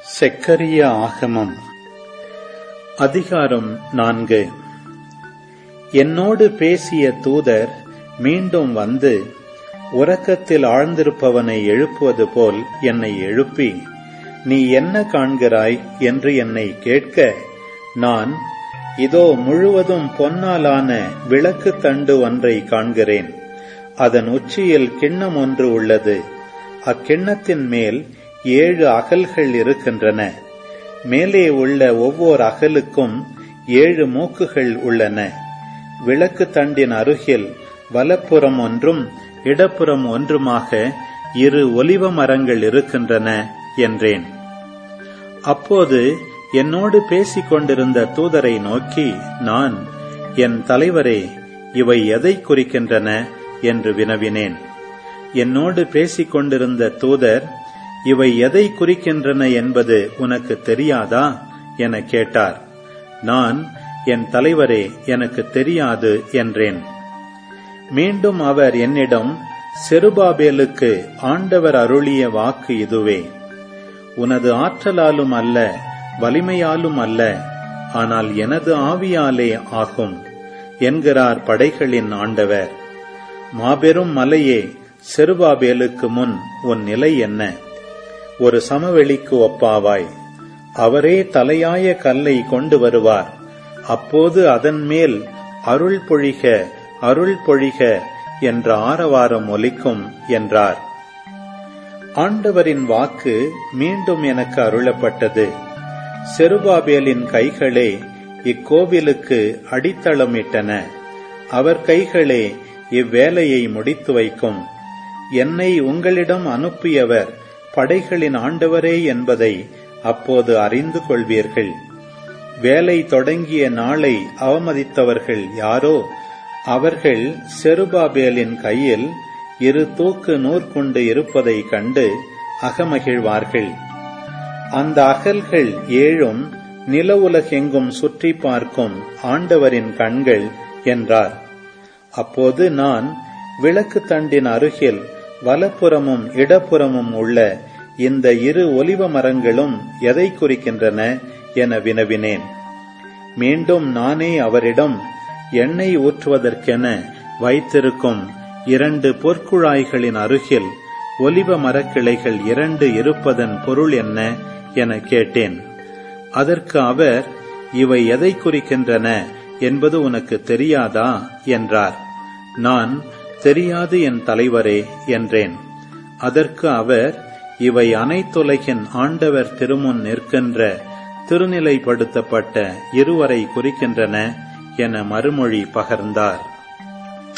செக்கரிய ஆகமம் அதிகாரம் நான்கு என்னோடு பேசிய தூதர் மீண்டும் வந்து உறக்கத்தில் ஆழ்ந்திருப்பவனை எழுப்புவது போல் என்னை எழுப்பி நீ என்ன காண்கிறாய் என்று என்னை கேட்க நான் இதோ முழுவதும் பொன்னாலான விளக்கு தண்டு ஒன்றை காண்கிறேன் அதன் உச்சியில் கிண்ணம் ஒன்று உள்ளது அக்கிண்ணத்தின் மேல் ஏழு அகல்கள் இருக்கின்றன மேலே உள்ள ஒவ்வொரு அகலுக்கும் ஏழு மூக்குகள் உள்ளன விளக்கு தண்டின் அருகில் வலப்புறம் ஒன்றும் இடப்புறம் ஒன்றுமாக இரு ஒலிவ மரங்கள் இருக்கின்றன என்றேன் அப்போது என்னோடு பேசிக் கொண்டிருந்த தூதரை நோக்கி நான் என் தலைவரே இவை எதை குறிக்கின்றன என்று வினவினேன் என்னோடு பேசிக் கொண்டிருந்த தூதர் இவை எதை குறிக்கின்றன என்பது உனக்கு தெரியாதா என கேட்டார் நான் என் தலைவரே எனக்கு தெரியாது என்றேன் மீண்டும் அவர் என்னிடம் செருபாபேலுக்கு ஆண்டவர் அருளிய வாக்கு இதுவே உனது ஆற்றலாலும் அல்ல வலிமையாலும் அல்ல ஆனால் எனது ஆவியாலே ஆகும் என்கிறார் படைகளின் ஆண்டவர் மாபெரும் மலையே செருபாபேலுக்கு முன் உன் நிலை என்ன ஒரு சமவெளிக்கு ஒப்பாவாய் அவரே தலையாய கல்லை கொண்டு வருவார் அப்போது அதன் மேல் அருள் பொழிக அருள் பொழிக என்ற ஆரவாரம் ஒலிக்கும் என்றார் ஆண்டவரின் வாக்கு மீண்டும் எனக்கு அருளப்பட்டது செருபாபேலின் கைகளே இக்கோவிலுக்கு அடித்தளமிட்டன அவர் கைகளே இவ்வேலையை முடித்து வைக்கும் என்னை உங்களிடம் அனுப்பியவர் படைகளின் ஆண்டவரே என்பதை அப்போது அறிந்து கொள்வீர்கள் வேலை தொடங்கிய நாளை அவமதித்தவர்கள் யாரோ அவர்கள் செருபாபேலின் கையில் இரு தூக்கு நூற்கொண்டு இருப்பதை கண்டு அகமகிழ்வார்கள் அந்த அகல்கள் ஏழும் நில உலகெங்கும் சுற்றி பார்க்கும் ஆண்டவரின் கண்கள் என்றார் அப்போது நான் விளக்கு தண்டின் அருகில் வலப்புறமும் இடப்புறமும் உள்ள இந்த இரு ஒலிவ மரங்களும் எதை குறிக்கின்றன என வினவினேன் மீண்டும் நானே அவரிடம் எண்ணெய் ஊற்றுவதற்கென வைத்திருக்கும் இரண்டு பொற்குழாய்களின் அருகில் ஒலிவ மரக்கிளைகள் இரண்டு இருப்பதன் பொருள் என்ன என கேட்டேன் அதற்கு அவர் இவை எதை குறிக்கின்றன என்பது உனக்கு தெரியாதா என்றார் நான் தெரியாது என் தலைவரே என்றேன் அதற்கு அவர் இவை அனைத்துலகின் ஆண்டவர் திருமுன் நிற்கின்ற திருநிலைப்படுத்தப்பட்ட இருவரை குறிக்கின்றன என மறுமொழி பகர்ந்தார்